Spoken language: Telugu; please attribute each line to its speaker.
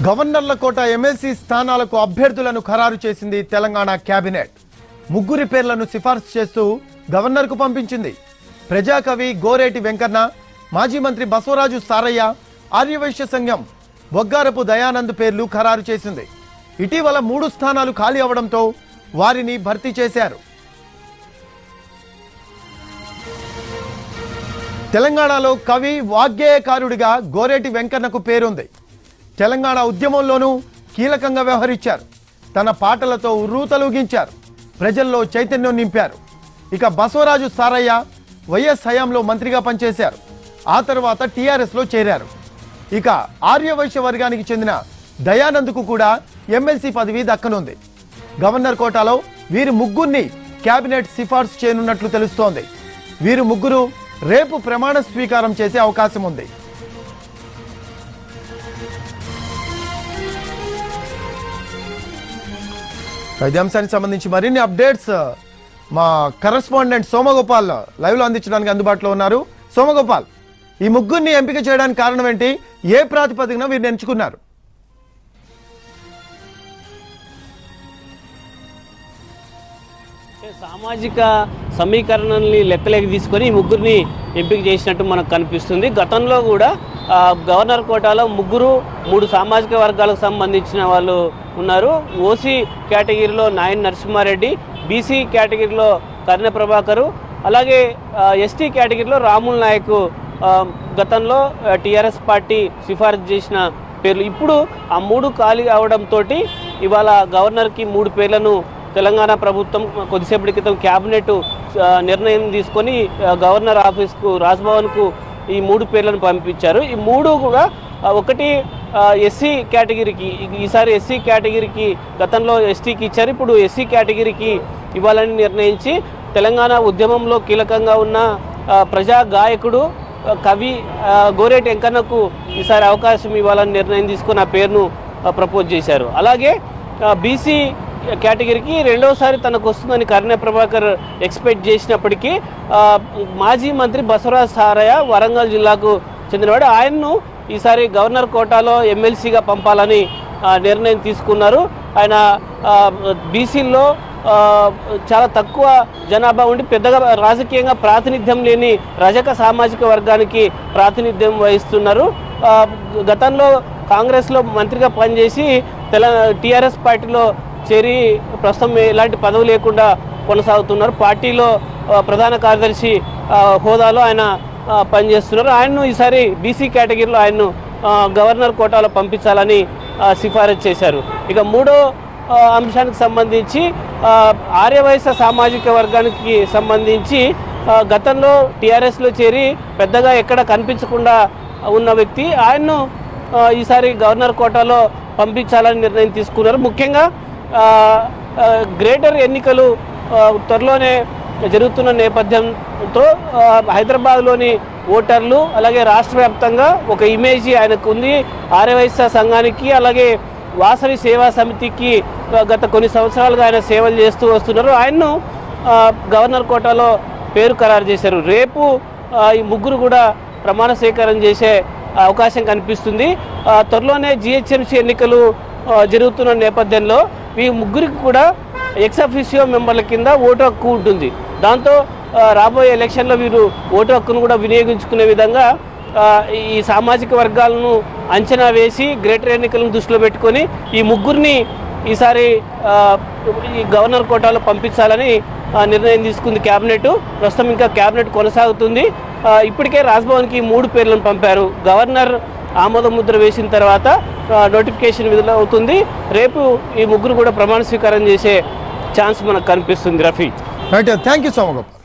Speaker 1: గవర్నర్ల కోట ఎమ్మెల్సీ స్థానాలకు అభ్యర్థులను ఖరారు చేసింది తెలంగాణ కేబినెట్ ముగ్గురి పేర్లను సిఫార్సు చేస్తూ గవర్నర్కు పంపించింది ప్రజాకవి గోరేటి వెంకన్న మాజీ మంత్రి బసవరాజు సారయ్య ఆర్యవైశ్య సంఘం బొగ్గారపు దయానంద్ పేర్లు ఖరారు చేసింది ఇటీవల మూడు స్థానాలు ఖాళీ అవడంతో వారిని భర్తీ చేశారు తెలంగాణలో కవి వాగ్గేయకారుడిగా గోరేటి వెంకన్నకు పేరుంది తెలంగాణ ఉద్యమంలోనూ కీలకంగా వ్యవహరించారు తన పాటలతో ఉర్రూతలూగించారు ప్రజల్లో చైతన్యం నింపారు ఇక బసవరాజు సారయ్య వైఎస్ హయాంలో మంత్రిగా పనిచేశారు ఆ తర్వాత టీఆర్ఎస్లో చేరారు ఇక ఆర్యవైశ్య వర్గానికి చెందిన దయానంద్కు కూడా ఎమ్మెల్సీ పదవి దక్కనుంది గవర్నర్ కోటాలో వీరి ముగ్గురిని కేబినెట్ సిఫార్సు చేయనున్నట్లు తెలుస్తోంది వీరు ముగ్గురు రేపు ప్రమాణ స్వీకారం చేసే అవకాశం ఉంది ఇదే అంశానికి సంబంధించి మరిన్ని అప్డేట్స్ మా కరస్పాండెంట్ సోమగోపాల్ లైవ్ లో అందించడానికి అందుబాటులో ఉన్నారు సోమగోపాల్ ఈ ముగ్గురిని ఎంపిక చేయడానికి కారణం ఏంటి ఏ ప్రాతిపదికన వీరిని ఎంచుకున్నారు
Speaker 2: అంటే సామాజిక సమీకరణల్ని లెక్కలోకి తీసుకొని ఈ ముగ్గురిని ఎంపిక చేసినట్టు మనకు కనిపిస్తుంది గతంలో కూడా ఆ, గవర్నర్ కోటాలో ముగ్గురు మూడు సామాజిక వర్గాలకు సంబంధించిన వాళ్ళు ఉన్నారు ఓసీ కేటగిరీలో నాయన్ నరసింహారెడ్డి బీసీ కేటగిరీలో కర్ణ ప్రభాకరు అలాగే ఆ, ఎస్టీ కేటగిరీలో రాముల్ నాయక్ ఆ, గతంలో టీఆర్ఎస్ పార్టీ సిఫారసు చేసిన పేర్లు ఇప్పుడు ఆ మూడు ఖాళీ అవడంతో ఇవాళ గవర్నర్కి మూడు పేర్లను తెలంగాణ ప్రభుత్వం కొద్దిసేపటి క్రితం క్యాబినెట్ ఆ, నిర్ణయం తీసుకొని ఆ, గవర్నర్ ఆఫీస్కు రాజ్భవన్కు ఈ మూడు పేర్లను పంపించారు ఈ మూడు కూడా ఆ, ఒకటి ఎస్సీ కేటగిరీకి ఈ- ఈసారి ఎస్సీ కేటగిరీకి గతంలో ఎస్టీకి ఇచ్చారు ఇప్పుడు ఎస్సీ కేటగిరీకి ఇవ్వాలని నిర్ణయించి తెలంగాణ ఉద్యమంలో కీలకంగా ఉన్న ఆ, ప్రజా గాయకుడు ఆ, కవి ఆ, గోరేటి వెంకన్నకు ఈసారి అవకాశం ఇవ్వాలని నిర్ణయం తీసుకొని ఆ పేరును ఆ, ప్రపోజ్ చేశారు అలాగే బీసీ కేటగిరీకి రెండోసారి తనకు వస్తుందని కరుణ ప్రభాకర్ ఎక్స్పెక్ట్ చేసినప్పటికీ ఆ, మాజీ మంత్రి బసవరాజ్ సారయ్య వరంగల్ జిల్లాకు చెందినవాడు ఆయన్ను ఈసారి గవర్నర్ కోటాలో ఎమ్మెల్సీగా పంపాలని ఆ, నిర్ణయం తీసుకున్నారు ఆయన బీసీల్లో చాలా తక్కువ జనాభా ఉండి పెద్దగా రాజకీయంగా ప్రాతినిధ్యం లేని రజక సామాజిక వర్గానికి ప్రాతినిధ్యం వహిస్తున్నారు ఆ, గతంలో కాంగ్రెస్లో మంత్రిగా పనిచేసి తెలంగాణ టీఆర్ఎస్ పార్టీలో చేరి ప్రస్తుతం ఎలాంటి పదవి లేకుండా కొనసాగుతున్నారు పార్టీలో ఆ, ప్రధాన కార్యదర్శి ఆ, హోదాలో ఆయన ఆ, పనిచేస్తున్నారు ఆయన్ను ఈసారి బీసీ కేటగిరీలో ఆయన్ను ఆ, గవర్నర్ కోటాలో పంపించాలని ఆ, సిఫారసు చేశారు ఇక మూడో ఆ, అంశానికి సంబంధించి ఆ, ఆర్యవైశ్య సామాజిక వర్గానికి సంబంధించి ఆ, గతంలో టీఆర్ఎస్లో చేరి పెద్దగా ఎక్కడ కనిపించకుండా ఉన్న వ్యక్తి ఆయన్ను ఆ, ఈసారి గవర్నర్ కోటాలో పంపించాలని నిర్ణయం తీసుకున్నారు ముఖ్యంగా ఆ, ఆ, గ్రేటర్ ఎన్నికలు ఆ, త్వరలోనే జరుగుతున్న నేపథ్యంతో ఆ, హైదరాబాద్లోని ఓటర్లు అలాగే రాష్ట్ర వ్యాప్తంగా ఒక ఇమేజ్ ఆయనకు ఉంది ఆర్యవైశ్య సంఘానికి అలాగే వాసవి సేవా సమితికి ఆ, గత కొన్ని సంవత్సరాలుగా ఆయన సేవలు చేస్తూ వస్తున్నారు ఆయన్ను ఆ, గవర్నర్ కోటాలో పేరు ఖరారు చేశారు రేపు ఆ, ఈ ముగ్గురు కూడా ప్రమాణ స్వీకారం చేసే అవకాశం కనిపిస్తుంది ఆ, త్వరలోనే జిహెచ్ఎంసీ ఎన్నికలు ఆ, జరుగుతున్న నేపథ్యంలో ఈ ముగ్గురికి కూడా ఎక్స్ అఫీషియో మెంబర్ల కింద ఓటు హక్కు ఉంటుంది దాంతో ఆ, రాబోయే ఎలక్షన్లో వీరు ఓటు హక్కును కూడా వినియోగించుకునే విధంగా ఆ, ఈ సామాజిక వర్గాలను అంచనా వేసి గ్రేటర్ ఎన్నికలను దృష్టిలో పెట్టుకొని ఈ ముగ్గురిని ఈసారి ఆ, ఈ గవర్నర్ కోటాలో పంపించాలని ఆ, నిర్ణయం తీసుకుంది క్యాబినెట్ ప్రస్తుతం ఇంకా క్యాబినెట్ కొనసాగుతుంది ఆ, ఇప్పటికే రాజ్భవన్కి మూడు పేర్లను పంపారు గవర్నర్ ఆమోద ముద్ర వేసిన తర్వాత ఆ, నోటిఫికేషన్ విడుదల అవుతుంది రేపు ఈ ముగ్గురు కూడా ప్రమాణ స్వీకారం చేసే ఛాన్స్ మనకు కనిపిస్తుంది Rafi
Speaker 1: right thank you Somagopal